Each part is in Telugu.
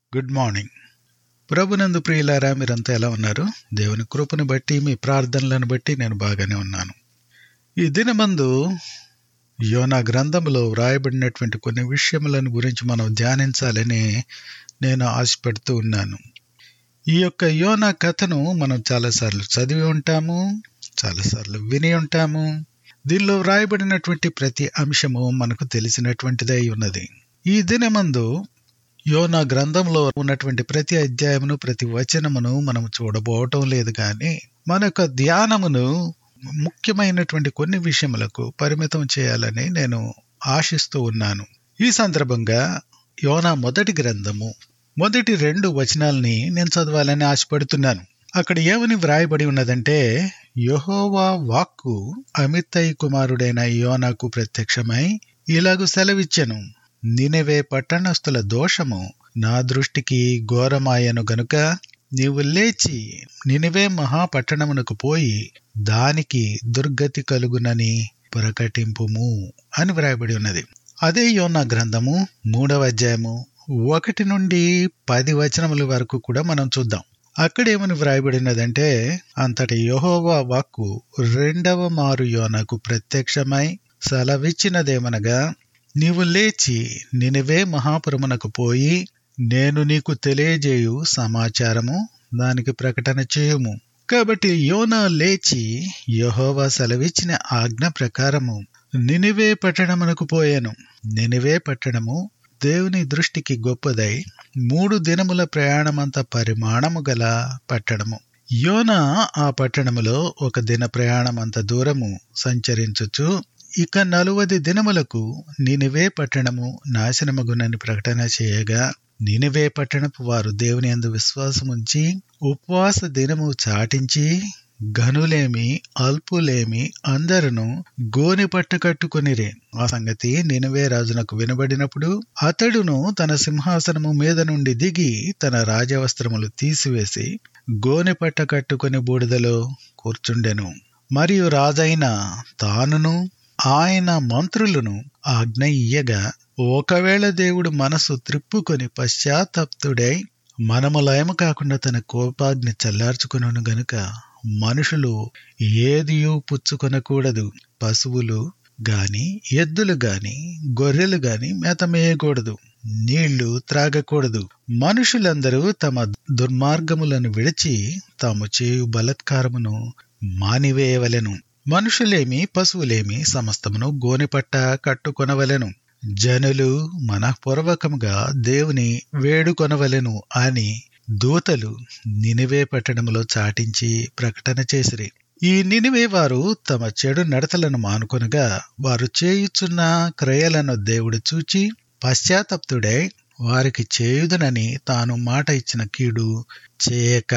గుడ్ మార్నింగ్ ప్రభునందు ప్రియులారా మీరంతా ఎలా ఉన్నారు దేవుని కృపను బట్టి మీ ప్రార్థనలను బట్టి నేను బాగానే ఉన్నాను ఈ దినమందు యోనా గ్రంథంలో వ్రాయబడినటువంటి కొన్ని విషయములను గురించి మనం ధ్యానించాలని నేను ఆశపడుతూ ఉన్నాను ఈ యొక్క యోనా కథను మనం చాలాసార్లు చదివి ఉంటాము చాలాసార్లు విని ఉంటాము దీనిలో వ్రాయబడినటువంటి ప్రతి అంశము మనకు తెలిసినటువంటిదై ఉన్నది ఈ దినమందు యోనా గ్రంథంలో ఉన్నటువంటి ప్రతి అధ్యాయమును ప్రతి వచనమును మనం చూడబోవటం లేదు కానీ మన యొక్క ధ్యానమును ముఖ్యమైనటువంటి కొన్ని విషయములకు పరిమితం చేయాలని నేను ఆశిస్తూ ఉన్నాను ఈ సందర్భంగా యోనా మొదటి గ్రంథము మొదటి రెండు వచనాల్ని నేను చదవాలని ఆశపడుతున్నాను అక్కడ ఏమని వ్రాయబడి ఉన్నదంటే యహోవా వాక్కు అమిత్తయి కుమారుడైన యోనాకు ప్రత్యక్షమై ఇలాగు సెలవిచ్చెను నినవే పట్టణస్థుల దోషము నా దృష్టికి ఘోరమాయను గనుక నీవు లేచి నినివే మహాపట్టణమునకు పోయి దానికి దుర్గతి కలుగునని ప్రకటింపుము అని వ్రాయబడి ఉన్నది అదే యోనా గ్రంథము మూడవ అధ్యాయము ఒకటి నుండి పది వచనముల వరకు కూడా మనం చూద్దాం అక్కడ ఏమని వ్రాయబడినదంటే అంతటి యహోవా వాక్కు రెండవ మారు యోనకు ప్రత్యక్షమై సెలవిచ్చినదేమనగా నీవు లేచి నినివే మహాపురమునకు పోయి నేను నీకు తెలియజేయు సమాచారము దానికి ప్రకటన చేయుము కాబట్టి యోనా లేచి యహోవా సెలవిచ్చిన ఆజ్ఞ ప్రకారము నినివే పట్టణమునకు పోయాను నినివే పట్టణము దేవుని దృష్టికి గొప్పదై మూడు దినముల ప్రయాణమంత పరిమాణము గల పట్టణము యోన ఆ పట్టణములో ఒక దిన ప్రయాణమంత దూరము సంచరించుచు ఇక నలువది దినములకు నినివే పట్టణము నాశనమగునని ప్రకటన చేయగా నినివే పట్టణపు వారు దేవుని అందు విశ్వాసముంచి ఉపవాస దినము చాటించి ఘనులేమి అల్పులేమి అందరును గోని పట్టు కట్టుకొనిరే ఆ సంగతి నినవే రాజునకు వినబడినప్పుడు అతడును తన సింహాసనము మీద నుండి దిగి తన రాజవస్త్రములు తీసివేసి గోని పట్ట కట్టుకొని బూడిదలో కూర్చుండెను మరియు రాజైన తానును ఆయన మంత్రులను ఆజ్ఞ ఇయ్యగా ఒకవేళ దేవుడు మనసు త్రిప్పుకొని పశ్చాత్తప్తుడై మనము లయము కాకుండా తన కోపాగ్ని చల్లార్చుకును గనుక మనుషులు ఏదియూ పుచ్చుకొనకూడదు పశువులు గాని ఎద్దులు గాని గొర్రెలు గాని మేత మేయకూడదు నీళ్లు త్రాగకూడదు మనుషులందరూ తమ దుర్మార్గములను విడిచి తాము చేయు బలత్కారమును మానివేయవలెను మనుషులేమి పశువులేమి సమస్తమును గోనెపట్ట కట్టుకొనవలెను జనులు మనఃపూర్వకముగా దేవుని వేడుకొనవలెను అని దూతలు నినివే పట్టణములో చాటించి ప్రకటన చేసిరి ఈ నినివే వారు తమ చెడు నడతలను మానుకొనగా వారు చేయుచున్న క్రయలను దేవుడు చూచి పశ్చాత్తప్తుడై వారికి చేయుదనని తాను మాట ఇచ్చిన కీడు చేయక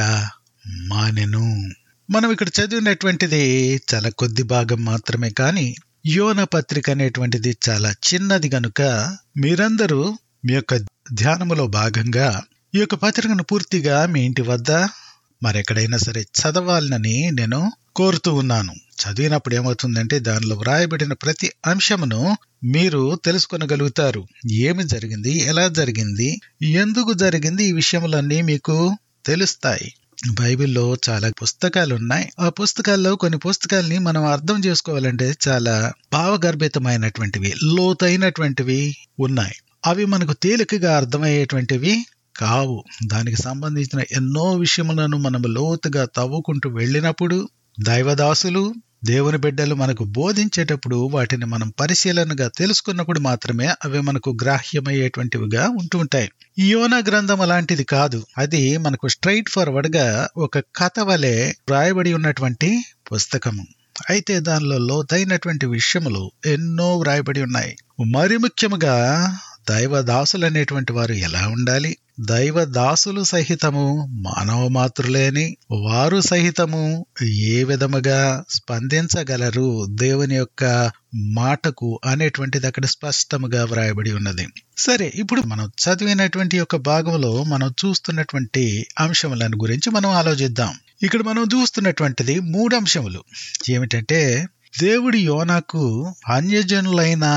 మానెను మనం ఇక్కడ చదివినటువంటిది చాలా కొద్ది భాగం మాత్రమే కానీ యోన పత్రిక అనేటువంటిది చాలా చిన్నది గనుక మీరందరూ మీ యొక్క ధ్యానములో భాగంగా ఈ యొక్క పత్రికను పూర్తిగా మీ ఇంటి వద్ద మరెక్కడైనా సరే చదవాలని నేను కోరుతూ ఉన్నాను చదివినప్పుడు ఏమవుతుందంటే దానిలో వ్రాయబడిన ప్రతి అంశమును మీరు తెలుసుకొనగలుగుతారు ఏమి జరిగింది ఎలా జరిగింది ఎందుకు జరిగింది ఈ విషయములన్నీ మీకు తెలుస్తాయి బైబిల్లో చాలా పుస్తకాలు ఉన్నాయి ఆ పుస్తకాల్లో కొన్ని పుస్తకాల్ని మనం అర్థం చేసుకోవాలంటే చాలా భావగర్భితమైనటువంటివి లోతైనటువంటివి ఉన్నాయి అవి మనకు తేలికగా అర్థమయ్యేటువంటివి కావు దానికి సంబంధించిన ఎన్నో విషయములను మనం లోతుగా తవ్వుకుంటూ వెళ్ళినప్పుడు దైవదాసులు దేవుని బిడ్డలు మనకు బోధించేటప్పుడు వాటిని మనం పరిశీలనగా తెలుసుకున్నప్పుడు మాత్రమే అవి మనకు గ్రాహ్యమయ్యేటువంటివిగా ఉంటూ ఉంటాయి ఈ యోనా గ్రంథం అలాంటిది కాదు అది మనకు స్ట్రైట్ ఫార్వర్డ్ గా ఒక కథ వలె వ్రాయబడి ఉన్నటువంటి పుస్తకము అయితే దానిలో లోతైనటువంటి విషయములు ఎన్నో వ్రాయబడి ఉన్నాయి మరి ముఖ్యముగా దైవ దాసులు అనేటువంటి వారు ఎలా ఉండాలి దైవ దాసులు సహితము మానవ మాతృలేని వారు సహితము ఏ విధముగా స్పందించగలరు దేవుని యొక్క మాటకు అనేటువంటిది అక్కడ స్పష్టముగా వ్రాయబడి ఉన్నది సరే ఇప్పుడు మనం చదివినటువంటి యొక్క భాగంలో మనం చూస్తున్నటువంటి అంశములను గురించి మనం ఆలోచిద్దాం ఇక్కడ మనం చూస్తున్నటువంటిది మూడు అంశములు ఏమిటంటే దేవుడి యోనాకు అన్యజనులైన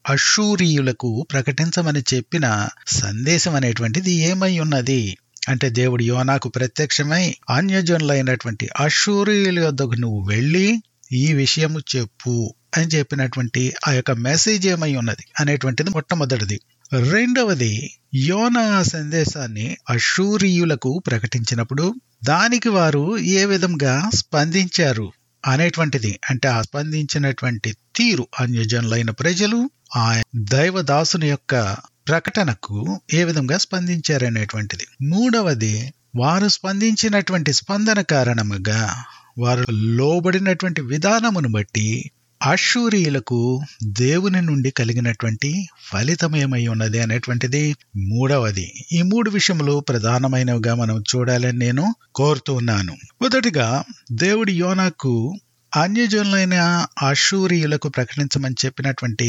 అషూరియులకు ప్రకటించమని చెప్పిన సందేశం అనేటువంటిది ఏమై ఉన్నది అంటే దేవుడు యోనాకు ప్రత్యక్షమై అన్యజనులైనటువంటి అషూరియుల యొద్దకు నువ్వు వెళ్ళి ఈ విషయము చెప్పు అని చెప్పినటువంటి ఆ యొక్క మెసేజ్ ఏమై ఉన్నది అనేటువంటిది మొట్టమొదటిది రెండవది యోనా సందేశాన్ని అషూరియులకు ప్రకటించినప్పుడు దానికి వారు ఏ విధంగా స్పందించారు అనేటువంటిది అంటే ఆ స్పందించినటువంటి తీరు అన్యజనులైన ప్రజలు ఆ దైవదాసుని యొక్క ప్రకటనకు ఏ విధంగా స్పందించారనేటువంటిది మూడవది వారు స్పందించినటువంటి స్పందన కారణముగా వారు లోబడినటువంటి విధానమును బట్టి అశూరియులకు దేవుని నుండి కలిగినటువంటి ఫలితం ఏమై ఉన్నది అనేటువంటిది మూడవది ఈ మూడు విషయములు ప్రధానమైనవిగా మనం చూడాలని నేను కోరుతూ ఉన్నాను మొదటిగా దేవుడి యోనాకు అన్యజనులైన అశూరియులకు ప్రకటించమని చెప్పినటువంటి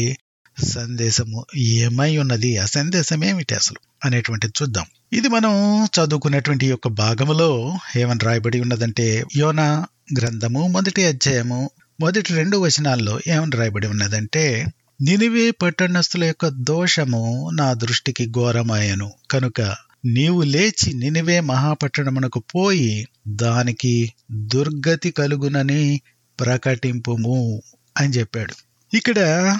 సందేశము ఏమై ఉన్నది ఆ సందేశం ఏమిటి అసలు అనేటువంటిది చూద్దాం ఇది మనం చదువుకున్నటువంటి యొక్క భాగములో ఏమని రాయబడి ఉన్నదంటే యోనా గ్రంథము మొదటి అధ్యాయము మొదటి రెండు వచనాల్లో ఏమని రాయబడి ఉన్నదంటే నినివే పట్టణస్థుల యొక్క దోషము నా దృష్టికి ఘోరమాయను కనుక నీవు లేచి నినివే మహాపట్టణమునకు పోయి దానికి దుర్గతి కలుగునని ప్రకటింపుము అని చెప్పాడు ఇక్కడ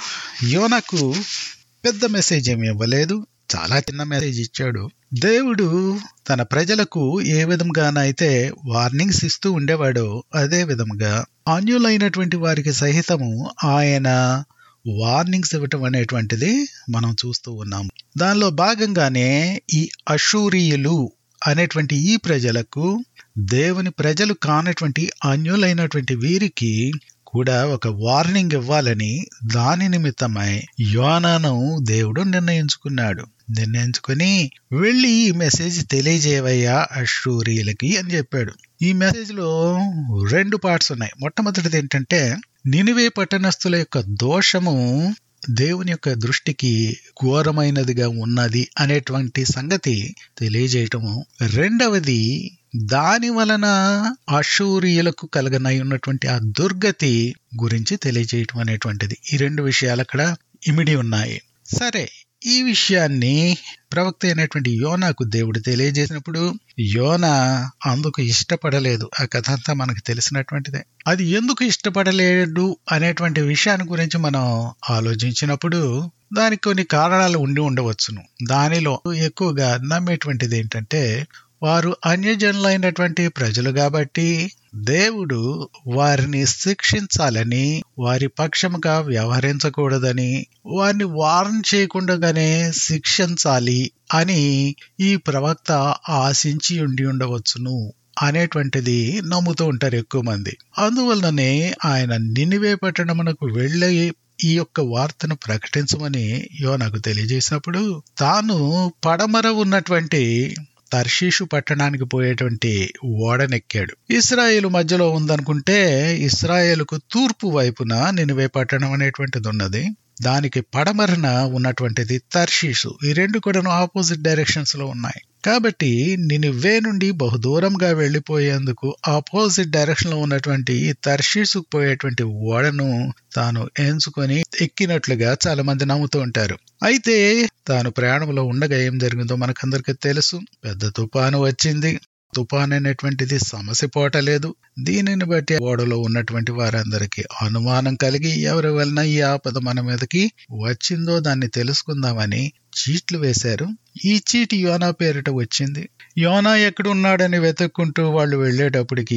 యోనకు పెద్ద మెసేజ్ ఏమి ఇవ్వలేదు చాలా చిన్న మెసేజ్ ఇచ్చాడు దేవుడు తన ప్రజలకు ఏ విధంగానైతే వార్నింగ్స్ ఇస్తూ ఉండేవాడో అదే విధంగా అన్యులైనటువంటి వారికి సహితము ఆయన వార్నింగ్స్ ఇవ్వటం అనేటువంటిది మనం చూస్తూ ఉన్నాము దానిలో భాగంగానే ఈ అషూరియులు అనేటువంటి ఈ ప్రజలకు దేవుని ప్రజలు కానటువంటి అన్యులైనటువంటి వీరికి కూడా ఒక వార్నింగ్ ఇవ్వాలని దాని నిమిత్తమై యోనాను దేవుడు నిర్ణయించుకున్నాడు నిర్ణయించుకుని వెళ్ళి ఈ మెసేజ్ తెలియజేవయ్యా అశ్రూరియులకి అని చెప్పాడు ఈ మెసేజ్ లో రెండు పార్ట్స్ ఉన్నాయి మొట్టమొదటిది ఏంటంటే నినివే పట్టణస్థుల యొక్క దోషము దేవుని యొక్క దృష్టికి ఘోరమైనదిగా ఉన్నది అనేటువంటి సంగతి తెలియజేయటము రెండవది దాని వలన అశూరియులకు కలగనై ఉన్నటువంటి ఆ దుర్గతి గురించి తెలియజేయటం అనేటువంటిది ఈ రెండు విషయాలు అక్కడ ఇమిడి ఉన్నాయి సరే ఈ విషయాన్ని ప్రవక్త అయినటువంటి యోనాకు దేవుడు తెలియజేసినప్పుడు యోన అందుకు ఇష్టపడలేదు ఆ కథ అంతా మనకు తెలిసినటువంటిదే అది ఎందుకు ఇష్టపడలేడు అనేటువంటి విషయాన్ని గురించి మనం ఆలోచించినప్పుడు దానికి కొన్ని కారణాలు ఉండి ఉండవచ్చును దానిలో ఎక్కువగా నమ్మేటువంటిది ఏంటంటే వారు అన్యజనులైనటువంటి ప్రజలు కాబట్టి దేవుడు వారిని శిక్షించాలని వారి పక్షముగా వ్యవహరించకూడదని వారిని వారం చేయకుండానే శిక్షించాలి అని ఈ ప్రవక్త ఆశించి ఉండి ఉండవచ్చును అనేటువంటిది నమ్ముతూ ఉంటారు ఎక్కువ మంది అందువలననే ఆయన నినివే పట్టణమునకు వెళ్ళి ఈ యొక్క వార్తను ప్రకటించమని యోనకు తెలియజేసినప్పుడు తాను పడమర ఉన్నటువంటి తర్షీషు పట్టణానికి పోయేటువంటి ఓడనెక్కాడు ఇస్రాయేల్ మధ్యలో ఉందనుకుంటే ఇస్రాయేలుకు తూర్పు వైపున నినివే పట్టణం అనేటువంటిది ఉన్నది దానికి పడమరన ఉన్నటువంటిది తర్షీషు ఈ రెండు కూడాను ఆపోజిట్ డైరెక్షన్స్ లో ఉన్నాయి కాబట్టి నినివే నుండి బహుదూరంగా వెళ్లిపోయేందుకు ఆపోజిట్ డైరెక్షన్ లో ఉన్నటువంటి ఈ తర్షీసుకు పోయేటువంటి ఓడను తాను ఎంచుకొని ఎక్కినట్లుగా చాలా మంది నమ్ముతూ ఉంటారు అయితే తాను ప్రయాణంలో ఉండగా ఏం జరిగిందో మనకందరికీ తెలుసు పెద్ద తుఫాను వచ్చింది తుఫాన్ అనేటువంటిది సమస్య పోటలేదు దీనిని బట్టి ఓడలో ఉన్నటువంటి వారందరికీ అనుమానం కలిగి ఎవరి వలన ఈ ఆపద మన మీదకి వచ్చిందో దాన్ని తెలుసుకుందామని చీట్లు వేశారు ఈ చీటి యోనా పేరిట వచ్చింది యోనా ఎక్కడున్నాడని వెతుక్కుంటూ వాళ్ళు వెళ్ళేటప్పటికి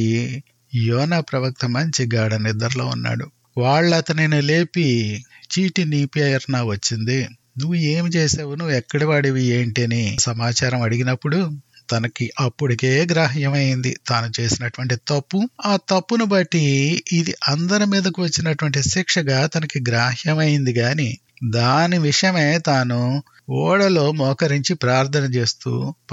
యోనా ప్రవక్త మంచి గాఢ నిద్రలో ఉన్నాడు వాళ్ళు అతనిని లేపి చీటి నీ పేరున వచ్చింది నువ్వు ఏం చేసావు నువ్వు ఎక్కడి వాడివి ఏంటి అని సమాచారం అడిగినప్పుడు తనకి అప్పటికే గ్రాహ్యమైంది తాను చేసినటువంటి తప్పు ఆ తప్పును బట్టి ఇది అందరి మీదకు వచ్చినటువంటి శిక్షగా తనకి గ్రాహ్యమైంది గాని దాని విషయమే తాను ఓడలో మోకరించి ప్రార్థన చేస్తూ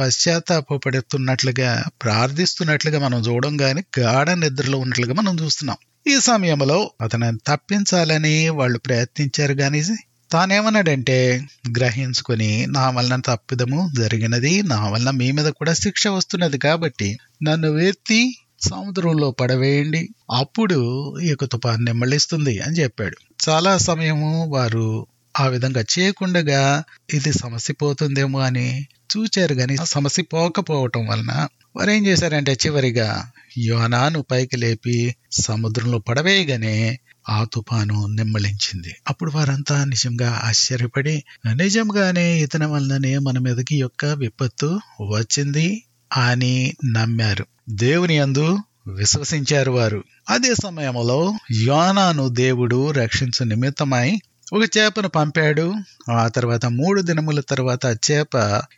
పశ్చాత్తాపడుతున్నట్లుగా ప్రార్థిస్తున్నట్లుగా మనం చూడం గాని గాఢ నిద్రలో ఉన్నట్లుగా మనం చూస్తున్నాం ఈ సమయంలో అతను తప్పించాలని వాళ్ళు ప్రయత్నించారు గాని తానేమన్నాడంటే గ్రహించుకొని నా వలన తప్పిదము జరిగినది నా వలన మీ మీద కూడా శిక్ష వస్తున్నది కాబట్టి నన్ను వెత్తి సముద్రంలో పడవేయండి అప్పుడు ఈ యొక్క తుఫాన్ నెమ్మళిస్తుంది అని చెప్పాడు చాలా సమయము వారు ఆ విధంగా చేయకుండా ఇది సమస్య పోతుందేమో అని చూచారు గాని సమస్య పోకపోవటం వలన వారు ఏం చేశారంటే చివరిగా యోనాను పైకి లేపి సముద్రంలో పడవేయగానే ఆ తుఫాను నిమ్మలించింది అప్పుడు వారంతా నిజంగా ఆశ్చర్యపడి నిజంగానే ఇతని వలననే మన మీదకి యొక్క విపత్తు వచ్చింది అని నమ్మారు దేవుని అందు విశ్వసించారు వారు అదే సమయంలో యోనాను దేవుడు రక్షించు నిమిత్తమై ఒక చేపను పంపాడు ఆ తర్వాత మూడు దినముల తర్వాత ఆ చేప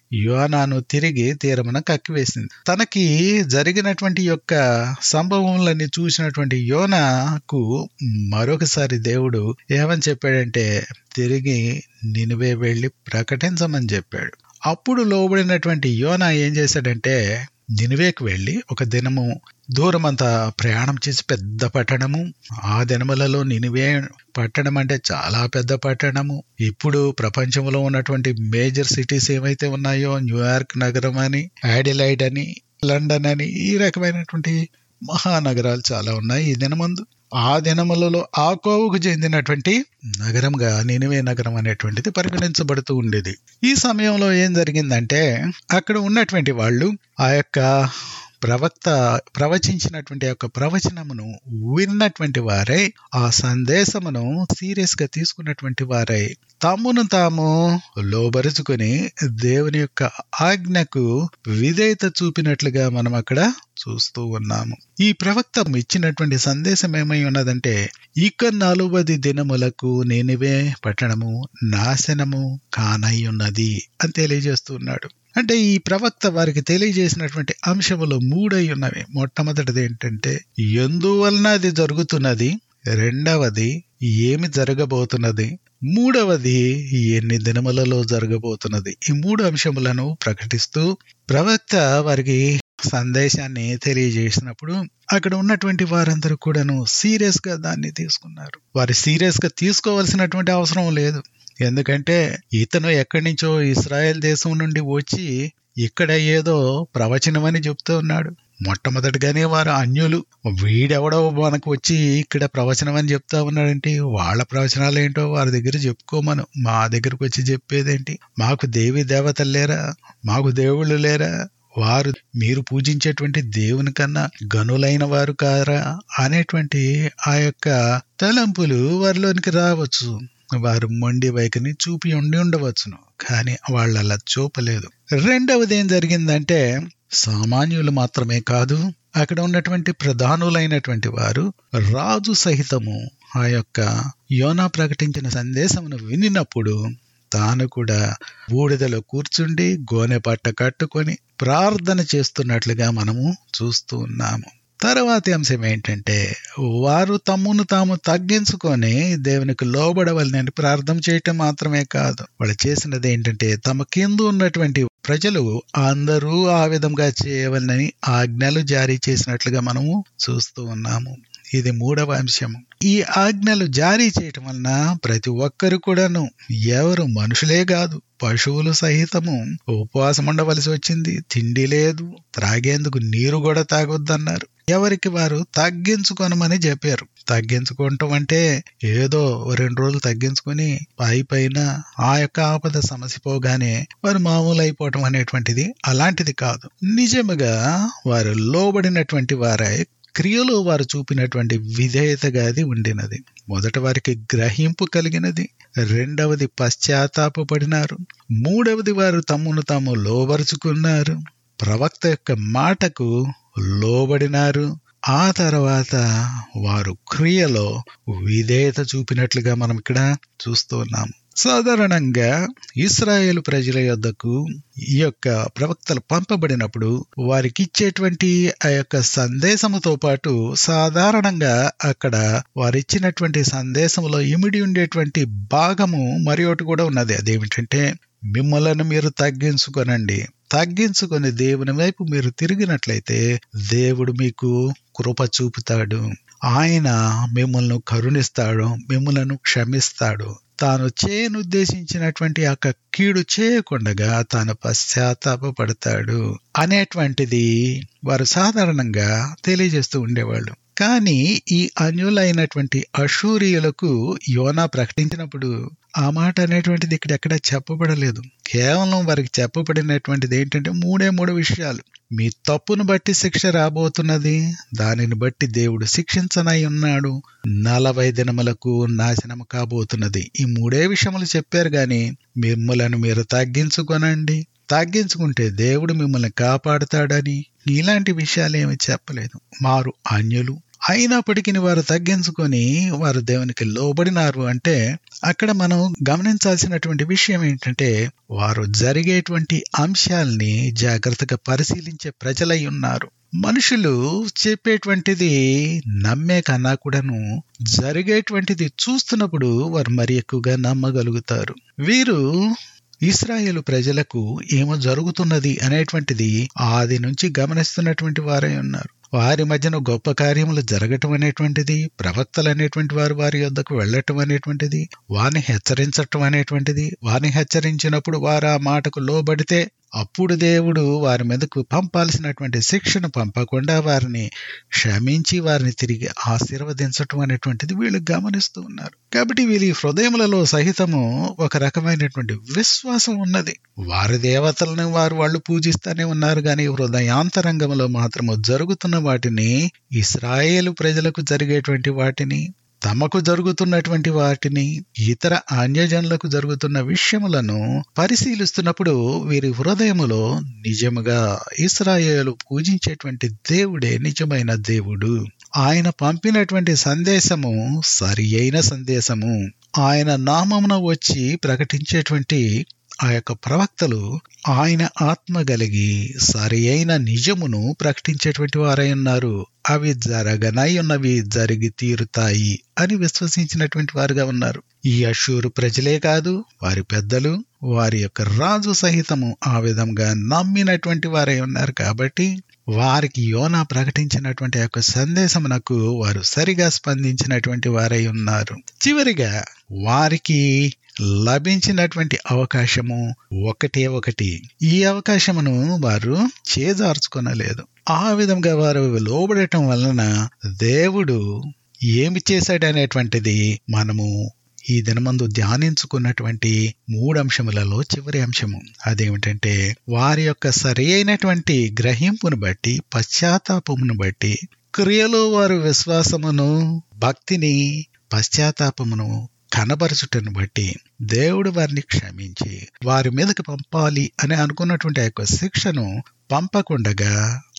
యోనాను తిరిగి తీరమున కక్కివేసింది తనకి జరిగినటువంటి యొక్క సంభవములన్నీ చూసినటువంటి యోనాకు మరొకసారి దేవుడు ఏమని చెప్పాడంటే తిరిగి నినివే వెళ్ళి ప్రకటించమని చెప్పాడు అప్పుడు లోబడినటువంటి యోనా ఏం చేశాడంటే నినివేకి వెళ్ళి ఒక దినము దూరమంతా ప్రయాణం చేసి పెద్ద పట్టణము ఆ దినములలో నినివే పట్టణం అంటే చాలా పెద్ద పట్టణము ఇప్పుడు ప్రపంచంలో ఉన్నటువంటి మేజర్ సిటీస్ ఏవైతే ఉన్నాయో న్యూయార్క్ నగరం అని యాడిలైడ్ అని లండన్ అని ఈ రకమైనటువంటి మహానగరాలు చాలా ఉన్నాయి ఈ దినమందు ఆ దినములలో ఆ కోవుకు చెందినటువంటి నగరంగా నినివే నగరం అనేటువంటిది పరిగణించబడుతూ ఉండేది ఈ సమయంలో ఏం జరిగిందంటే అక్కడ ఉన్నటువంటి వాళ్ళు ఆ యొక్క ప్రవక్త ప్రవచించినటువంటి యొక్క ప్రవచనమును విన్నటువంటి వారై ఆ సందేశమును సీరియస్ గా తీసుకున్నటువంటి వారై తమ్మును తాము లోబరుచుకొని దేవుని యొక్క ఆజ్ఞకు విధేయత చూపినట్లుగా మనం అక్కడ చూస్తూ ఉన్నాము ఈ ప్రవక్త ఇచ్చినటువంటి సందేశం ఏమై ఉన్నదంటే ఇక నలువది దినములకు నేనివే పట్టణము నాశనము కానయ్యున్నది అని తెలియజేస్తూ ఉన్నాడు అంటే ఈ ప్రవక్త వారికి తెలియజేసినటువంటి అంశములు మూడై ఉన్నవి మొట్టమొదటిది ఏంటంటే ఎందువలన అది జరుగుతున్నది రెండవది ఏమి జరగబోతున్నది మూడవది ఎన్ని దినములలో జరగబోతున్నది ఈ మూడు అంశములను ప్రకటిస్తూ ప్రవక్త వారికి సందేశాన్ని తెలియజేసినప్పుడు అక్కడ ఉన్నటువంటి వారందరూ కూడాను సీరియస్ గా దాన్ని తీసుకున్నారు వారు సీరియస్ గా తీసుకోవాల్సినటువంటి అవసరం లేదు ఎందుకంటే ఇతను ఎక్కడి నుంచో ఇస్రాయెల్ దేశం నుండి వచ్చి ఇక్కడ ఏదో ప్రవచనం అని చెప్తూ ఉన్నాడు మొట్టమొదటిగానే వారు అన్యులు వీడెవడో మనకు వచ్చి ఇక్కడ ప్రవచనం అని చెప్తా ఉన్నాడంటే వాళ్ళ ప్రవచనాలు ఏంటో వారి దగ్గర చెప్పుకోమను మా దగ్గరకు వచ్చి చెప్పేదేంటి మాకు దేవి దేవతలు లేరా మాకు దేవుళ్ళు లేరా వారు మీరు పూజించేటువంటి దేవుని కన్నా గనులైన వారు కారా అనేటువంటి ఆ యొక్క తలంపులు వారిలోనికి రావచ్చు వారు మొండి వైఖరిని చూపి ఉండి ఉండవచ్చును కానీ వాళ్ళు అలా చూపలేదు రెండవది ఏం జరిగిందంటే సామాన్యులు మాత్రమే కాదు అక్కడ ఉన్నటువంటి ప్రధానులైనటువంటి వారు రాజు సహితము ఆ యొక్క యోనా ప్రకటించిన సందేశమును వినినప్పుడు తాను కూడా బూడిదలో కూర్చుండి గోనె పట్ట కట్టుకొని ప్రార్థన చేస్తున్నట్లుగా మనము చూస్తూ ఉన్నాము తర్వాతి అంశం ఏంటంటే వారు తమ్మును తాము తగ్గించుకొని దేవునికి లోబడవలనని ప్రార్థన చేయటం మాత్రమే కాదు వాళ్ళు చేసినది ఏంటంటే తమ కింద ఉన్నటువంటి ప్రజలు అందరూ ఆ విధంగా చేయవలనని ఆజ్ఞలు జారీ చేసినట్లుగా మనము చూస్తూ ఉన్నాము ఇది మూడవ అంశం ఈ ఆజ్ఞలు జారీ చేయటం వలన ప్రతి ఒక్కరు కూడాను ఎవరు మనుషులే కాదు పశువులు సహితము ఉపవాసం ఉండవలసి వచ్చింది తిండి లేదు త్రాగేందుకు నీరు కూడా తాగొద్దన్నారు ఎవరికి వారు తగ్గించుకొనమని చెప్పారు తగ్గించుకోవటం అంటే ఏదో రెండు రోజులు తగ్గించుకొని పై పైన ఆ యొక్క ఆపద సమస్య పోగానే వారు మామూలు అయిపోవటం అనేటువంటిది అలాంటిది కాదు నిజముగా వారు లోబడినటువంటి వారై క్రియలో వారు చూపినటువంటి విధేయతగా అది ఉండినది మొదట వారికి గ్రహింపు కలిగినది రెండవది పశ్చాత్తాపడినారు మూడవది వారు తమ్మును తాము లోబరుచుకున్నారు ప్రవక్త యొక్క మాటకు లోబడినారు ఆ తర్వాత వారు క్రియలో విధేయత చూపినట్లుగా మనం ఇక్కడ చూస్తూ ఉన్నాము సాధారణంగా ఇస్రాయేల్ ప్రజల యొద్దకు ఈ యొక్క ప్రవక్తలు పంపబడినప్పుడు వారికి ఇచ్చేటువంటి ఆ యొక్క సందేశముతో పాటు సాధారణంగా అక్కడ వారిచ్చినటువంటి సందేశంలో ఇమిడి ఉండేటువంటి భాగము మరి ఒకటి కూడా ఉన్నది అదేమిటంటే మిమ్మలను మీరు తగ్గించుకొనండి తగ్గించుకొని దేవుని వైపు మీరు తిరిగినట్లయితే దేవుడు మీకు కృప చూపుతాడు ఆయన మిమ్మల్ని కరుణిస్తాడు మిమ్మలను క్షమిస్తాడు తాను చేయనుద్దేశించినటువంటి ఆ కీడు చేయకుండా తాను పశ్చాత్తాపడతాడు అనేటువంటిది వారు సాధారణంగా తెలియజేస్తూ ఉండేవాళ్ళు కానీ ఈ అన్యులైనటువంటి అశూరియులకు యోనా ప్రకటించినప్పుడు ఆ మాట అనేటువంటిది ఇక్కడ ఎక్కడ చెప్పబడలేదు కేవలం వారికి చెప్పబడినటువంటిది ఏంటంటే మూడే మూడు విషయాలు మీ తప్పును బట్టి శిక్ష రాబోతున్నది దానిని బట్టి దేవుడు శిక్షించనై ఉన్నాడు నలభై దినములకు నాశనం కాబోతున్నది ఈ మూడే విషయములు చెప్పారు గాని మిమ్మలను మీరు తగ్గించుకొనండి తగ్గించుకుంటే దేవుడు మిమ్మల్ని కాపాడుతాడని ఇలాంటి విషయాలు ఏమి చెప్పలేదు మారు అన్యులు అయినప్పటికీ వారు తగ్గించుకొని వారు దేవునికి లోబడినారు అంటే అక్కడ మనం గమనించాల్సినటువంటి విషయం ఏంటంటే వారు జరిగేటువంటి అంశాల్ని జాగ్రత్తగా పరిశీలించే ప్రజలై ఉన్నారు మనుషులు చెప్పేటువంటిది నమ్మే కన్నా కూడాను జరిగేటువంటిది చూస్తున్నప్పుడు వారు మరి ఎక్కువగా నమ్మగలుగుతారు వీరు ఇస్రాయేలు ప్రజలకు ఏమో జరుగుతున్నది అనేటువంటిది ఆది నుంచి గమనిస్తున్నటువంటి వారై ఉన్నారు వారి మధ్యన గొప్ప కార్యములు జరగటం అనేటువంటిది ప్రవక్తలు అనేటువంటి వారు వారి యొద్దకు వెళ్ళటం అనేటువంటిది వారిని హెచ్చరించటం అనేటువంటిది వారిని హెచ్చరించినప్పుడు వారు ఆ మాటకు లోబడితే అప్పుడు దేవుడు వారి మీదకు పంపాల్సినటువంటి శిక్షను పంపకుండా వారిని క్షమించి వారిని తిరిగి ఆశీర్వదించటం అనేటువంటిది వీళ్ళు గమనిస్తూ ఉన్నారు కాబట్టి వీరి హృదయములలో సహితము ఒక రకమైనటువంటి విశ్వాసం ఉన్నది వారి దేవతలను వారు వాళ్ళు పూజిస్తూనే ఉన్నారు కానీ హృదయాంతరంగంలో మాత్రము జరుగుతున్న వాటిని ఇస్రాయేలు ప్రజలకు జరిగేటువంటి వాటిని తమకు జరుగుతున్నటువంటి వాటిని ఇతర అన్యజనులకు జరుగుతున్న విషయములను పరిశీలిస్తున్నప్పుడు వీరి హృదయములో నిజముగా ఇస్రాయేలు పూజించేటువంటి దేవుడే నిజమైన దేవుడు ఆయన పంపినటువంటి సందేశము సరి అయిన సందేశము ఆయన నామమున వచ్చి ప్రకటించేటువంటి ఆ యొక్క ప్రవక్తలు ఆయన ఆత్మ కలిగి సరి అయిన నిజమును ప్రకటించేటువంటి వారై ఉన్నారు అవి జరగనై ఉన్నవి జరిగి తీరుతాయి అని విశ్వసించినటువంటి వారుగా ఉన్నారు ఈ అషూరు ప్రజలే కాదు వారి పెద్దలు వారి యొక్క రాజు సహితము ఆ విధంగా నమ్మినటువంటి వారై ఉన్నారు కాబట్టి వారికి యోనా ప్రకటించినటువంటి యొక్క సందేశమునకు వారు సరిగా స్పందించినటువంటి వారై ఉన్నారు చివరిగా వారికి లభించినటువంటి అవకాశము ఒకటే ఒకటి ఈ అవకాశమును వారు చేజార్చుకొనలేదు ఆ విధంగా వారు లోబడటం వలన దేవుడు ఏమి చేశాడనేటువంటిది మనము ఈ దినమందు ధ్యానించుకున్నటువంటి మూడు అంశములలో చివరి అంశము అదేమిటంటే వారి యొక్క సరి అయినటువంటి గ్రహింపును బట్టి పశ్చాత్తాపమును బట్టి క్రియలో వారు విశ్వాసమును భక్తిని పశ్చాత్తాపమును కనబరచుటను బట్టి దేవుడు వారిని క్షమించి వారి మీదకి పంపాలి అని అనుకున్నటువంటి ఆ యొక్క శిక్షను పంపకుండగా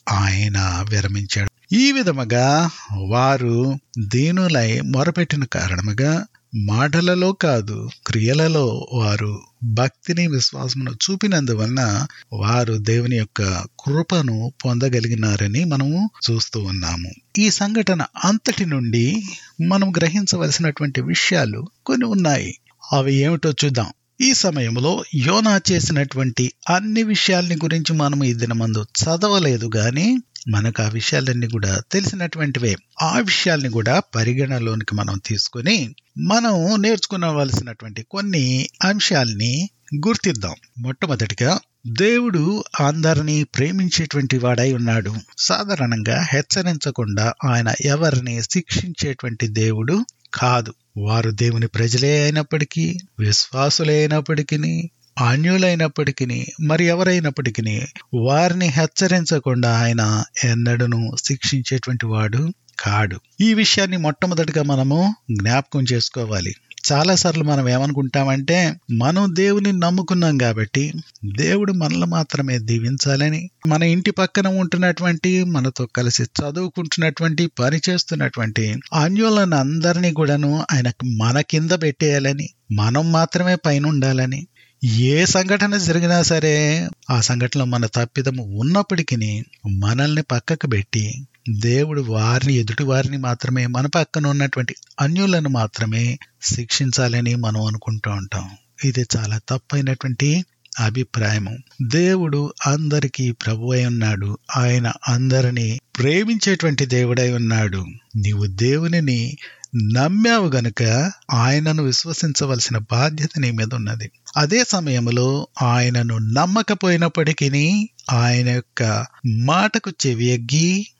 ఆయన విరమించాడు ఈ విధముగా వారు దీనులై మొరపెట్టిన కారణముగా మాటలలో కాదు క్రియలలో వారు భక్తిని విశ్వాసమును చూపినందువలన వారు దేవుని యొక్క కృపను పొందగలిగినారని మనము చూస్తూ ఉన్నాము ఈ సంఘటన అంతటి నుండి మనం గ్రహించవలసినటువంటి విషయాలు కొన్ని ఉన్నాయి అవి ఏమిటో చూద్దాం ఈ సమయంలో యోనా చేసినటువంటి అన్ని విషయాల్ని గురించి మనం ఈ దినమందు చదవలేదు గాని మనకు ఆ విషయాలన్నీ కూడా తెలిసినటువంటివే ఆ విషయాల్ని కూడా పరిగణలోనికి మనం తీసుకుని మనం నేర్చుకునవలసినటువంటి కొన్ని అంశాల్ని గుర్తిద్దాం మొట్టమొదటిగా దేవుడు అందరినీ ప్రేమించేటువంటి వాడై ఉన్నాడు సాధారణంగా హెచ్చరించకుండా ఆయన ఎవరిని శిక్షించేటువంటి దేవుడు కాదు వారు దేవుని ప్రజలే అయినప్పటికీ విశ్వాసులే అయినప్పటికీ అన్యులైనప్పటికీ మరి ఎవరైనప్పటికీ వారిని హెచ్చరించకుండా ఆయన ఎన్నడను శిక్షించేటువంటి వాడు కాడు ఈ విషయాన్ని మొట్టమొదటిగా మనము జ్ఞాపకం చేసుకోవాలి చాలాసార్లు మనం ఏమనుకుంటామంటే మనం దేవుని నమ్ముకున్నాం కాబట్టి దేవుడు మనల్ని మాత్రమే దీవించాలని మన ఇంటి పక్కన ఉంటున్నటువంటి మనతో కలిసి చదువుకుంటున్నటువంటి పని చేస్తున్నటువంటి అన్యులను అందరినీ కూడాను ఆయనకు మన కింద పెట్టేయాలని మనం మాత్రమే పైన ఉండాలని ఏ సంఘటన జరిగినా సరే ఆ సంఘటనలో మన తప్పిదము ఉన్నప్పటికీ మనల్ని పక్కకు పెట్టి దేవుడు వారిని ఎదుటి వారిని మాత్రమే మన పక్కన ఉన్నటువంటి అన్యులను మాత్రమే శిక్షించాలని మనం అనుకుంటూ ఉంటాం ఇది చాలా తప్పైనటువంటి అభిప్రాయము దేవుడు అందరికీ ప్రభు అయి ఉన్నాడు ఆయన అందరినీ ప్రేమించేటువంటి దేవుడై ఉన్నాడు నీవు దేవునిని నమ్మావు గనుక ఆయనను విశ్వసించవలసిన బాధ్యత నీ మీద ఉన్నది అదే సమయంలో ఆయనను నమ్మకపోయినప్పటికీ ఆయన యొక్క మాటకు చెవియగ్గి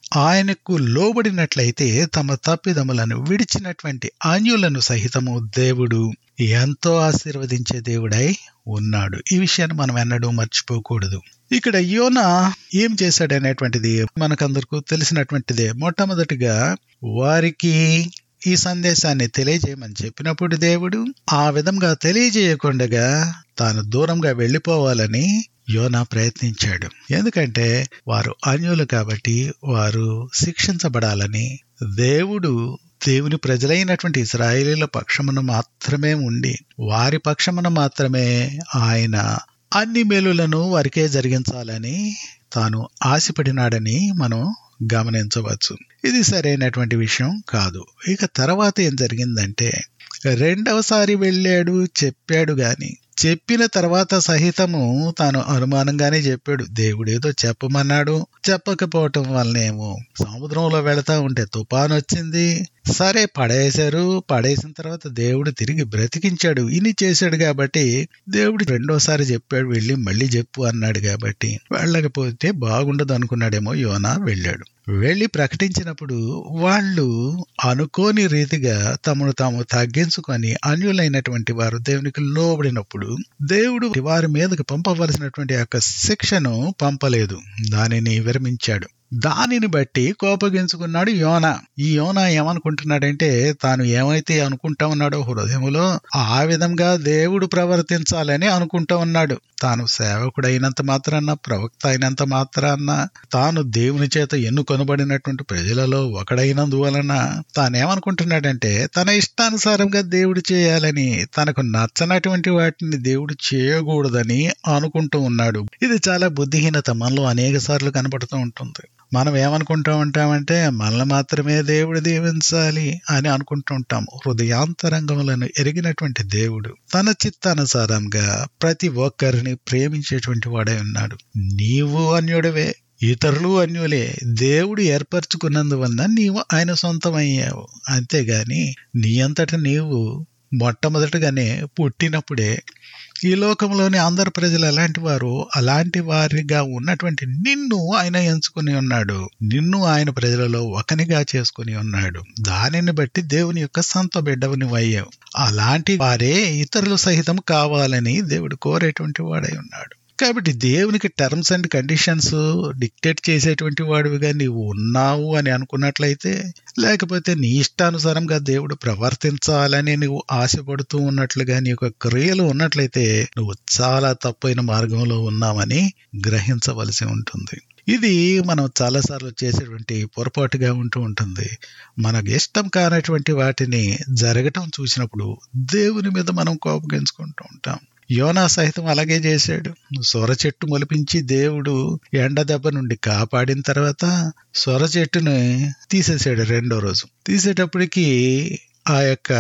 ఆయనకు లోబడినట్లయితే తమ తప్పిదములను విడిచినటువంటి అన్యులను సహితము దేవుడు ఎంతో ఆశీర్వదించే దేవుడై ఉన్నాడు ఈ విషయాన్ని మనం ఎన్నడూ మర్చిపోకూడదు ఇక్కడ యోన ఏం చేశాడనేటువంటిది మనకందరికీ తెలిసినటువంటిదే మొట్టమొదటిగా వారికి ఈ సందేశాన్ని తెలియజేయమని చెప్పినప్పుడు దేవుడు ఆ విధంగా తెలియజేయకుండా తాను దూరంగా వెళ్ళిపోవాలని యోనా ప్రయత్నించాడు ఎందుకంటే వారు అన్యులు కాబట్టి వారు శిక్షించబడాలని దేవుడు దేవుని ప్రజలైనటువంటి ఇస్రాయేలీల పక్షమున మాత్రమే ఉండి వారి పక్షమున మాత్రమే ఆయన అన్ని మేలులను వారికే జరిగించాలని తాను ఆశపడినాడని మనం గమనించవచ్చు ఇది సరైనటువంటి విషయం కాదు ఇక తర్వాత ఏం జరిగిందంటే రెండవసారి వెళ్ళాడు చెప్పాడు గాని చెప్పిన తర్వాత సహితము తాను అనుమానంగానే చెప్పాడు దేవుడేదో చెప్పమన్నాడు చెప్పకపోవటం వల్లనేమో సముద్రంలో వెళతా ఉంటే తుఫాన్ వచ్చింది సరే పడేశారు పడేసిన తర్వాత దేవుడు తిరిగి బ్రతికించాడు ఇన్ని చేశాడు కాబట్టి దేవుడు రెండోసారి చెప్పాడు వెళ్ళి మళ్ళీ చెప్పు అన్నాడు కాబట్టి వెళ్ళకపోతే బాగుండదు అనుకున్నాడేమో యోనా వెళ్ళాడు వెళ్ళి ప్రకటించినప్పుడు వాళ్ళు అనుకోని రీతిగా తమను తాము తగ్గించుకొని అన్యులైనటువంటి వారు దేవునికి లోబడినప్పుడు దేవుడు వారి మీదకి పంపవలసినటువంటి యొక్క శిక్షను పంపలేదు దానిని విరమించాడు దానిని బట్టి కోపగించుకున్నాడు యోన ఈ యోన ఏమనుకుంటున్నాడంటే తాను ఏమైతే అనుకుంటా ఉన్నాడో హృదయములో ఆ విధంగా దేవుడు ప్రవర్తించాలని అనుకుంటా ఉన్నాడు తాను సేవకుడైనంత మాత్రాన్న ప్రవక్త అయినంత మాత్రాన్న తాను దేవుని చేత ఎన్నుకొనబడినటువంటి ప్రజలలో ఒకడైనందువలన తానేమనుకుంటున్నాడంటే తన ఇష్టానుసారంగా దేవుడు చేయాలని తనకు నచ్చనటువంటి వాటిని దేవుడు చేయకూడదని అనుకుంటూ ఉన్నాడు ఇది చాలా బుద్ధిహీనత మనలో అనేక సార్లు కనపడుతూ ఉంటుంది మనం ఏమనుకుంటూ ఉంటామంటే మనల్ని మాత్రమే దేవుడు దీవించాలి అని అనుకుంటూ ఉంటాము హృదయాంతరంగములను ఎరిగినటువంటి దేవుడు తన చిత్తానుసారంగా ప్రతి ఒక్కరిని ప్రేమించేటువంటి వాడై ఉన్నాడు నీవు అన్యుడవే ఇతరులు అన్యులే దేవుడు ఏర్పరచుకున్నందువలన నీవు ఆయన సొంతమయ్యావు అంతేగాని నీ అంతట నీవు మొట్టమొదటగానే పుట్టినప్పుడే ఈ లోకంలోని అందరు ప్రజలు ఎలాంటి వారు అలాంటి వారిగా ఉన్నటువంటి నిన్ను ఆయన ఎంచుకుని ఉన్నాడు నిన్ను ఆయన ప్రజలలో ఒకనిగా చేసుకుని ఉన్నాడు దానిని బట్టి దేవుని యొక్క సొంత బిడ్డవని అయ్యావు అలాంటి వారే ఇతరులు సహితం కావాలని దేవుడు కోరేటువంటి వాడై ఉన్నాడు కాబట్టి దేవునికి టర్మ్స్ అండ్ కండిషన్స్ డిక్టేట్ చేసేటువంటి వాడివిగా నీవు ఉన్నావు అని అనుకున్నట్లయితే లేకపోతే నీ ఇష్టానుసారంగా దేవుడు ప్రవర్తించాలని నువ్వు ఆశపడుతూ ఉన్నట్లుగా నీ యొక్క క్రియలు ఉన్నట్లయితే నువ్వు చాలా తప్పైన మార్గంలో ఉన్నావని గ్రహించవలసి ఉంటుంది ఇది మనం చాలాసార్లు చేసేటువంటి పొరపాటుగా ఉంటూ ఉంటుంది మనకు ఇష్టం కానటువంటి వాటిని జరగటం చూసినప్పుడు దేవుని మీద మనం కోపగించుకుంటూ ఉంటాం యోనా సహితం అలాగే చేశాడు సొర చెట్టు మొలిపించి దేవుడు ఎండ దెబ్బ నుండి కాపాడిన తర్వాత సొర చెట్టుని తీసేసాడు రెండో రోజు తీసేటప్పటికి ఆ యొక్క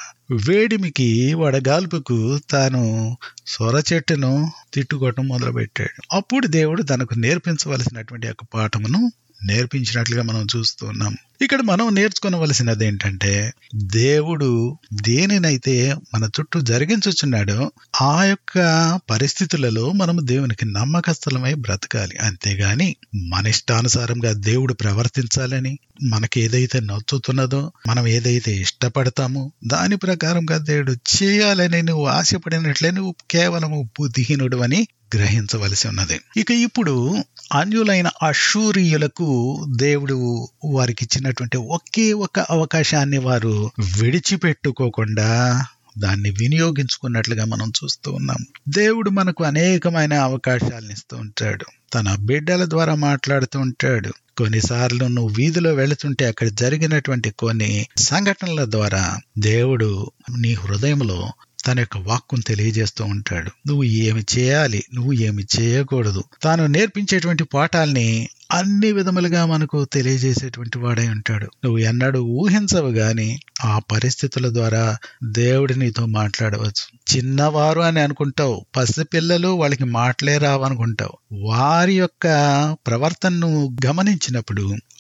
వేడిమికి వడగాల్పుకు తాను సొర చెట్టును తిట్టుకోవటం మొదలుపెట్టాడు అప్పుడు దేవుడు తనకు నేర్పించవలసినటువంటి యొక్క పాఠమును నేర్పించినట్లుగా మనం చూస్తూ ఉన్నాం ఇక్కడ మనం నేర్చుకోవలసినది ఏంటంటే దేవుడు దేనినైతే మన చుట్టూ జరిగించుచున్నాడో ఆ యొక్క పరిస్థితులలో మనం దేవునికి నమ్మకస్థలమై బ్రతకాలి అంతేగాని మన ఇష్టానుసారంగా దేవుడు ప్రవర్తించాలని మనకి ఏదైతే నచ్చుతున్నదో మనం ఏదైతే ఇష్టపడతామో దాని ప్రకారంగా దేవుడు చేయాలని నువ్వు ఆశపడినట్లే నువ్వు కేవలము బుద్ధిహీనుడు అని గ్రహించవలసి ఉన్నది ఇక ఇప్పుడు అన్యులైన అశూరియులకు దేవుడు వారికి ఇచ్చినటువంటి ఒకే ఒక అవకాశాన్ని వారు విడిచిపెట్టుకోకుండా దాన్ని వినియోగించుకున్నట్లుగా మనం చూస్తూ ఉన్నాం దేవుడు మనకు అనేకమైన అవకాశాలను ఇస్తూ ఉంటాడు తన బిడ్డల ద్వారా మాట్లాడుతూ ఉంటాడు కొన్నిసార్లు నువ్వు వీధిలో వెళుతుంటే అక్కడ జరిగినటువంటి కొన్ని సంఘటనల ద్వారా దేవుడు నీ హృదయంలో తన యొక్క వాక్కును తెలియజేస్తూ ఉంటాడు నువ్వు ఏమి చేయాలి నువ్వు ఏమి చేయకూడదు తాను నేర్పించేటువంటి పాఠాల్ని అన్ని విధములుగా మనకు తెలియజేసేటువంటి వాడై ఉంటాడు నువ్వు ఎన్నడూ ఊహించవు గాని ఆ పరిస్థితుల ద్వారా దేవుడు నీతో మాట్లాడవచ్చు చిన్నవారు అని అనుకుంటావు పసిపిల్లలు వాళ్ళకి మాటలే రావనుకుంటావు వారి యొక్క ప్రవర్తనను గమనించినప్పుడు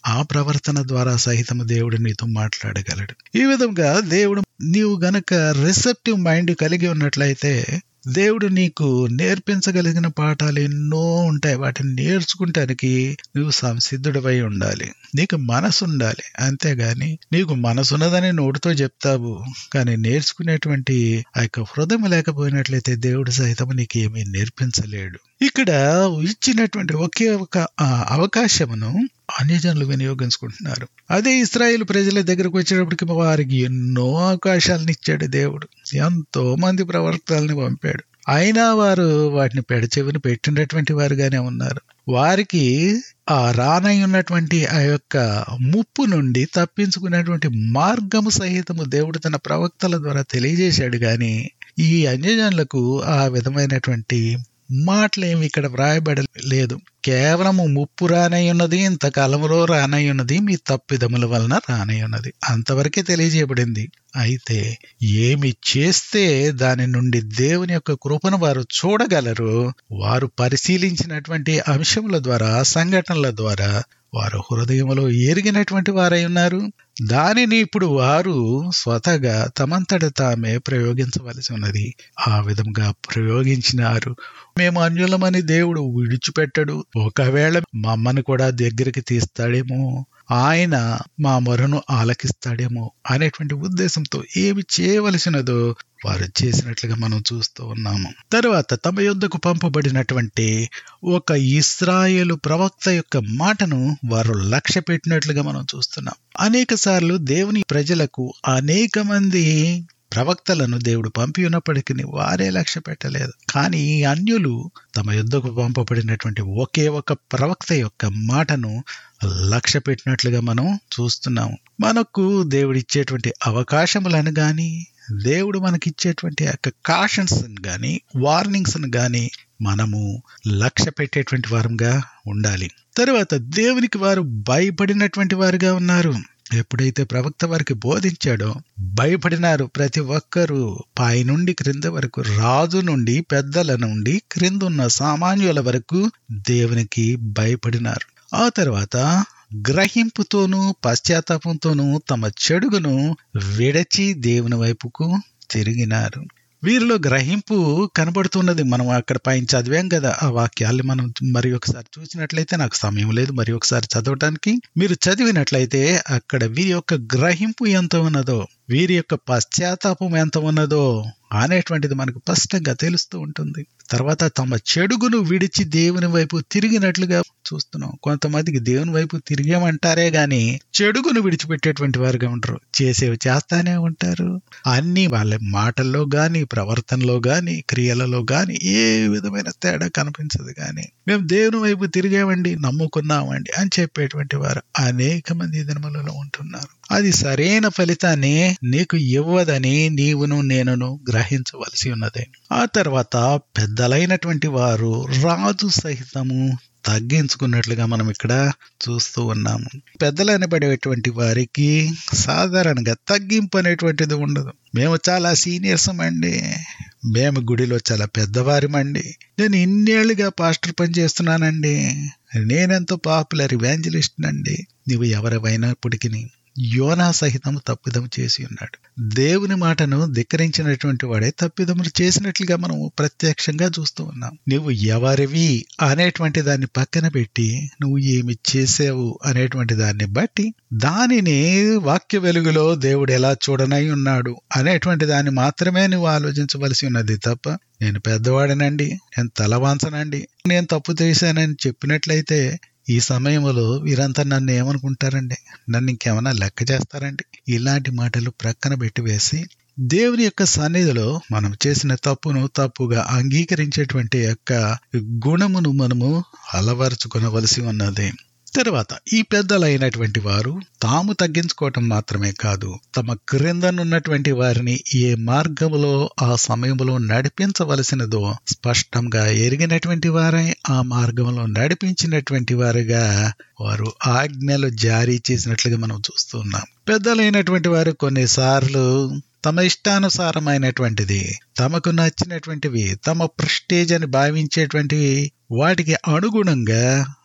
ఆ ప్రవర్తన ద్వారా సహితము దేవుడు నీతో మాట్లాడగలడు ఈ విధంగా దేవుడు నీవు గనక రిసెప్టివ్ మైండ్ కలిగి ఉన్నట్లయితే దేవుడు నీకు నేర్పించగలిగిన పాఠాలు ఎన్నో ఉంటాయి వాటిని నేర్చుకుంటానికి నువ్వు సంసిద్ధుడివై ఉండాలి నీకు మనసు ఉండాలి అంతేగాని నీకు మనసున్నదని నోటితో చెప్తావు కానీ నేర్చుకునేటువంటి ఆ యొక్క హృదయం లేకపోయినట్లయితే దేవుడు సైతం నీకు ఏమీ నేర్పించలేడు ఇక్కడ ఇచ్చినటువంటి ఒకే ఒక ఆ అవకాశమును అన్యజనులు వినియోగించుకుంటున్నారు అదే ఇస్రాయేల్ ప్రజల దగ్గరకు వచ్చేటప్పటికి వారికి ఎన్నో అవకాశాలను ఇచ్చాడు దేవుడు ఎంతో మంది ప్రవర్తనల్ని పంపాడు అయినా వారు వాటిని పెడచెవిని పెట్టినటువంటి వారుగానే ఉన్నారు వారికి ఆ రానై ఉన్నటువంటి ఆ యొక్క ముప్పు నుండి తప్పించుకునేటువంటి మార్గము సహితము దేవుడు తన ప్రవక్తల ద్వారా తెలియజేశాడు గాని ఈ అన్యజనులకు ఆ విధమైనటువంటి మాటలు ఏమి ఇక్కడ వ్రాయబడలేదు కేవలము ముప్పు రానై ఉన్నది ఇంతకాలంలో రానై ఉన్నది మీ తప్పిదముల వలన రానై ఉన్నది అంతవరకే తెలియజేయబడింది అయితే ఏమి చేస్తే దాని నుండి దేవుని యొక్క కృపను వారు చూడగలరు వారు పరిశీలించినటువంటి అంశముల ద్వారా సంఘటనల ద్వారా వారు హృదయములో ఎరిగినటువంటి వారై ఉన్నారు దానిని ఇప్పుడు వారు స్వతగా తమంతట తామే ప్రయోగించవలసి ఉన్నది ఆ విధంగా ప్రయోగించినారు మేము అన్యులమని దేవుడు విడిచిపెట్టడు ఒకవేళ మమ్మల్ని కూడా దగ్గరికి తీస్తాడేమో ఆయన మా మొరను ఆలకిస్తాడేమో అనేటువంటి ఉద్దేశంతో ఏమి చేయవలసినదో వారు చేసినట్లుగా మనం చూస్తూ ఉన్నాము తరువాత తమ యొద్దకు పంపబడినటువంటి ఒక ఇస్రాయేలు ప్రవక్త యొక్క మాటను వారు లక్ష్య పెట్టినట్లుగా మనం చూస్తున్నాం అనేక సార్లు దేవుని ప్రజలకు అనేక మంది ప్రవక్తలను దేవుడు పంపి ఉన్నప్పటికీ వారే లక్ష్య పెట్టలేదు కానీ ఈ అన్యులు తమ యుద్ధకు పంపబడినటువంటి ఒకే ఒక ప్రవక్త యొక్క మాటను లక్ష్య పెట్టినట్లుగా మనం చూస్తున్నాము మనకు దేవుడిచ్చేటువంటి అవకాశములను గాని దేవుడు మనకిచ్చేటువంటి యొక్క కాషన్స్ గాని వార్నింగ్స్ గాని మనము లక్ష్య పెట్టేటువంటి వారంగా ఉండాలి తరువాత దేవునికి వారు భయపడినటువంటి వారుగా ఉన్నారు ఎప్పుడైతే ప్రవక్త వారికి బోధించాడో భయపడినారు ప్రతి ఒక్కరూ పై నుండి క్రింద వరకు రాజు నుండి పెద్దల నుండి క్రిందున్న సామాన్యుల వరకు దేవునికి భయపడినారు ఆ తర్వాత గ్రహింపుతోనూ పశ్చాత్తాపంతోనూ తమ చెడుగును విడచి దేవుని వైపుకు తిరిగినారు వీరిలో గ్రహింపు కనబడుతున్నది మనం అక్కడ పైన చదివాం కదా ఆ వాక్యాల్ని మనం మరి ఒకసారి చూసినట్లయితే నాకు సమయం లేదు మరి ఒకసారి చదవటానికి మీరు చదివినట్లయితే అక్కడ వీరి యొక్క గ్రహింపు ఎంత ఉన్నదో వీరి యొక్క పశ్చాత్తాపం ఎంత ఉన్నదో అనేటువంటిది మనకు స్పష్టంగా తెలుస్తూ ఉంటుంది తర్వాత తమ చెడుగును విడిచి దేవుని వైపు తిరిగినట్లుగా చూస్తున్నాం కొంతమందికి దేవుని వైపు తిరిగామంటారే గాని చెడుగును విడిచిపెట్టేటువంటి వారుగా ఉంటారు చేసేవి చేస్తానే ఉంటారు అన్ని వాళ్ళ మాటల్లో గాని ప్రవర్తనలో గాని క్రియలలో గాని ఏ విధమైన తేడా కనిపించదు గాని మేము దేవుని వైపు తిరిగామండి నమ్ముకున్నామండి అని చెప్పేటువంటి వారు అనేక మంది దినములలో ఉంటున్నారు అది సరైన ఫలితాన్ని నీకు ఇవ్వదని నీవును నేనును గ్రహించవలసి ఉన్నది ఆ తర్వాత పెద్దలైనటువంటి వారు రాజు సహితము తగ్గించుకున్నట్లుగా మనం ఇక్కడ చూస్తూ ఉన్నాము పెద్దలు అనబడేటువంటి వారికి సాధారణంగా తగ్గింపు అనేటువంటిది ఉండదు మేము చాలా సీనియర్స్ అండి మేము గుడిలో చాలా పెద్దవారిమండి నేను ఇన్నేళ్లుగా పాస్టర్ పని చేస్తున్నానండి నేనెంతో పాపులర్ ఇవాంజలిస్ట్ అండి నువ్వు ఎవరివైనప్పటికీ యోనా సహితము తప్పిదము చేసి ఉన్నాడు దేవుని మాటను ధిక్కరించినటువంటి వాడే తప్పిదములు చేసినట్లుగా మనం ప్రత్యక్షంగా చూస్తూ ఉన్నాం నువ్వు ఎవరివి అనేటువంటి దాన్ని పక్కన పెట్టి నువ్వు ఏమి చేసావు అనేటువంటి దాన్ని బట్టి దానిని వాక్య వెలుగులో దేవుడు ఎలా చూడనై ఉన్నాడు అనేటువంటి దాన్ని మాత్రమే నువ్వు ఆలోచించవలసి ఉన్నది తప్ప నేను పెద్దవాడనండి నేను తలవాంచనండి నేను తప్పు చేశానని చెప్పినట్లయితే ఈ సమయంలో వీరంతా నన్ను ఏమనుకుంటారండి నన్ను ఇంకేమైనా లెక్క చేస్తారండి ఇలాంటి మాటలు ప్రక్కన పెట్టి వేసి దేవుని యొక్క సన్నిధిలో మనం చేసిన తప్పును తప్పుగా అంగీకరించేటువంటి యొక్క గుణమును మనము అలవరుచుకొనవలసి ఉన్నది తర్వాత ఈ పెద్దలైనటువంటి వారు తాము తగ్గించుకోవటం మాత్రమే కాదు తమ క్రిందనున్నటువంటి వారిని ఏ మార్గములో ఆ సమయంలో నడిపించవలసినదో స్పష్టంగా ఎరిగినటువంటి వారై ఆ మార్గంలో నడిపించినటువంటి వారుగా వారు ఆజ్ఞలు జారీ చేసినట్లుగా మనం చూస్తున్నాం పెద్దలైనటువంటి వారు కొన్నిసార్లు తమ ఇష్టానుసారమైనటువంటిది తమకు నచ్చినటువంటివి తమ ప్రెస్టేజ్ అని భావించేటువంటివి వాటికి అనుగుణంగా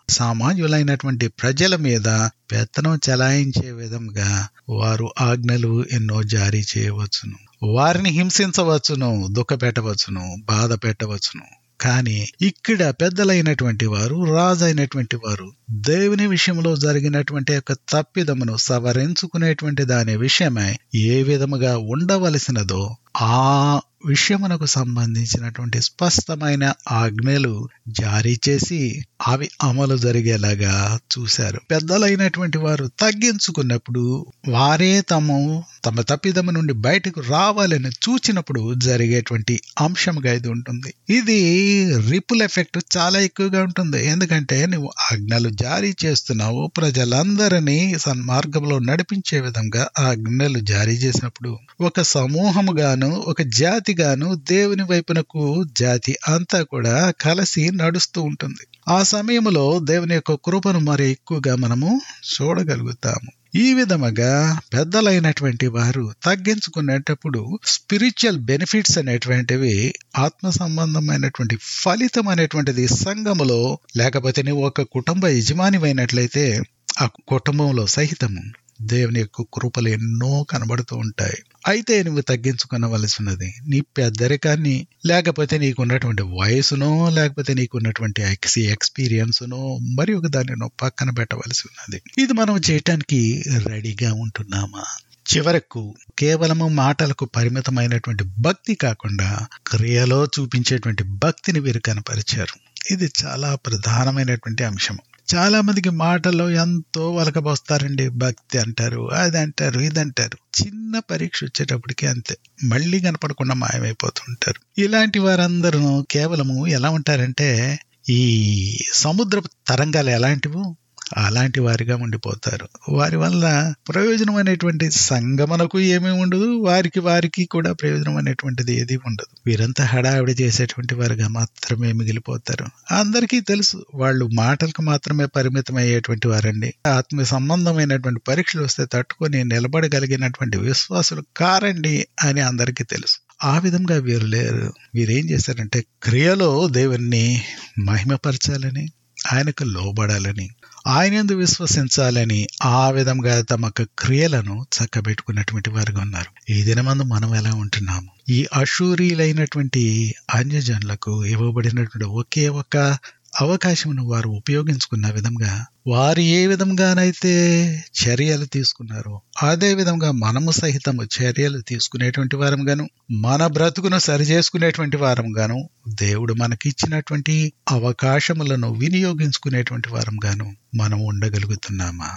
సామాన్యులైనటువంటి ప్రజల మీద పెత్తనం చెలాయించే విధంగా వారు ఆజ్ఞలు ఎన్నో జారీ చేయవచ్చును వారిని హింసించవచ్చును దుఃఖపెట్టవచ్చును బాధ పెట్టవచ్చును కానీ ఇక్కడ పెద్దలైనటువంటి వారు రాజు అయినటువంటి వారు దేవుని విషయంలో జరిగినటువంటి యొక్క తప్పిదమును సవరించుకునేటువంటి దాని విషయమై ఏ విధముగా ఉండవలసినదో ఆ విషయమునకు సంబంధించినటువంటి స్పష్టమైన ఆజ్ఞలు జారీ చేసి అవి అమలు జరిగేలాగా చూశారు పెద్దలైనటువంటి వారు తగ్గించుకున్నప్పుడు వారే తమ తమ తప్పిదము నుండి బయటకు రావాలని చూచినప్పుడు జరిగేటువంటి అంశంగా ఇది ఉంటుంది ఇది రిపుల్ ఎఫెక్ట్ చాలా ఎక్కువగా ఉంటుంది ఎందుకంటే నువ్వు ఆజ్ఞలు జారీ చేస్తున్నావు ప్రజలందరినీ సన్మార్గంలో నడిపించే విధంగా ఆజ్ఞలు జారీ చేసినప్పుడు ఒక సమూహముగాను ఒక జాతిగాను దేవుని వైపునకు జాతి అంతా కూడా కలిసి నడుస్తూ ఉంటుంది ఆ సమయంలో దేవుని యొక్క కృపను మరి ఎక్కువగా మనము చూడగలుగుతాము ఈ విధముగా పెద్దలైనటువంటి వారు తగ్గించుకునేటప్పుడు స్పిరిచువల్ బెనిఫిట్స్ అనేటువంటివి ఆత్మ సంబంధమైనటువంటి ఫలితం అనేటువంటిది సంఘములో లేకపోతే నువ్వు ఒక కుటుంబ యజమానివైనట్లయితే ఆ కుటుంబంలో సహితము దేవుని యొక్క కృపలు ఎన్నో కనబడుతూ ఉంటాయి అయితే నువ్వు తగ్గించుకునవలసినది నీ పెద్దరికాన్ని లేకపోతే నీకున్నటువంటి వయసునో లేకపోతే నీకున్నటువంటి ఎక్సి ఎక్స్పీరియన్స్నో మరి ఒక దానినో పక్కన పెట్టవలసి ఉన్నది ఇది మనం చేయటానికి రెడీగా ఉంటున్నామా చివరకు కేవలము మాటలకు పరిమితమైనటువంటి భక్తి కాకుండా క్రియలో చూపించేటువంటి భక్తిని వీరు కనపరిచారు ఇది చాలా ప్రధానమైనటువంటి అంశం చాలా మందికి మాటల్లో ఎంతో వలకబోస్తారండి భక్తి అంటారు అది అంటారు ఇది అంటారు చిన్న పరీక్ష వచ్చేటప్పటికి అంతే మళ్ళీ కనపడకుండా మాయమైపోతుంటారు ఇలాంటి వారందరూ కేవలము ఎలా ఉంటారంటే ఈ సముద్రపు తరంగాలు ఎలాంటివో అలాంటి వారిగా ఉండిపోతారు వారి వల్ల ప్రయోజనమైనటువంటి సంగమనకు ఏమీ ఉండదు వారికి వారికి కూడా ప్రయోజనం అనేటువంటిది ఏది ఉండదు వీరంతా హడావిడి చేసేటువంటి వారిగా మాత్రమే మిగిలిపోతారు అందరికీ తెలుసు వాళ్ళు మాటలకు మాత్రమే పరిమితం అయ్యేటువంటి వారండి ఆత్మ సంబంధమైనటువంటి పరీక్షలు వస్తే తట్టుకొని నిలబడగలిగినటువంటి విశ్వాసులు కారండి అని అందరికీ తెలుసు ఆ విధంగా వీరు లేరు వీరేం చేశారంటే క్రియలో దేవుణ్ణి మహిమపరచాలని ఆయనకు లోబడాలని ఆయనందు విశ్వసించాలని ఆ విధంగా తమ క్రియలను చక్కబెట్టుకున్నటువంటి వారుగా ఉన్నారు ఈ దినమందు మనం ఎలా ఉంటున్నాము ఈ అశూరీలైనటువంటి అన్యజనులకు ఇవ్వబడినటువంటి ఒకే ఒక అవకాశమును వారు ఉపయోగించుకున్న విధంగా వారు ఏ విధంగానైతే చర్యలు తీసుకున్నారో అదే విధంగా మనము సహితము చర్యలు తీసుకునేటువంటి వారంగాను మన బ్రతుకును సరిచేసుకునేటువంటి వారంగాను దేవుడు మనకిచ్చినటువంటి అవకాశములను వినియోగించుకునేటువంటి వారంగాను మనం ఉండగలుగుతున్నామా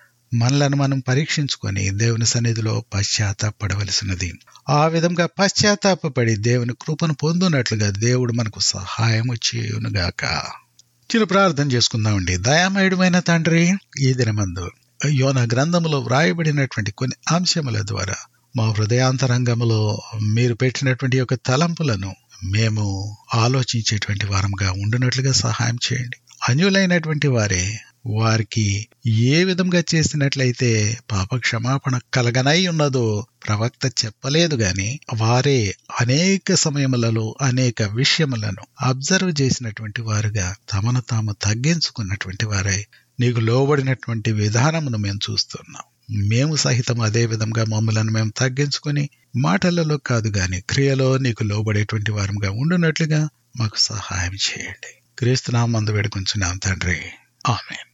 మనలను మనం పరీక్షించుకొని దేవుని సన్నిధిలో పశ్చాత్తాపడవలసినది ఆ విధంగా పశ్చాత్తాపడి దేవుని కృపను పొందునట్లుగా దేవుడు మనకు సహాయం చేయునుగాక చిరు ప్రార్థన చేసుకుందామండి దయామయుడమైన తండ్రి ఈ దినమందు యోన గ్రంథములో వ్రాయబడినటువంటి కొన్ని అంశముల ద్వారా మా హృదయాంతరంగములో మీరు పెట్టినటువంటి యొక్క తలంపులను మేము ఆలోచించేటువంటి వారంగా ఉండునట్లుగా సహాయం చేయండి అన్యులైనటువంటి వారే వారికి ఏ విధంగా చేసినట్లయితే పాప క్షమాపణ కలగనై ఉన్నదో ప్రవక్త చెప్పలేదు గాని వారే అనేక సమయములలో అనేక విషయములను అబ్జర్వ్ చేసినటువంటి వారుగా తమను తాము తగ్గించుకున్నటువంటి వారై నీకు లోబడినటువంటి విధానమును మేము చూస్తున్నాం మేము సహితం అదే విధంగా మమ్మలను మేము తగ్గించుకొని మాటలలో కాదు గాని క్రియలో నీకు లోబడేటువంటి వారంగా ఉండునట్లుగా మాకు సహాయం చేయండి క్రీస్తునామందు వేడుకుంటున్నాం తండ్రి ఆమెన్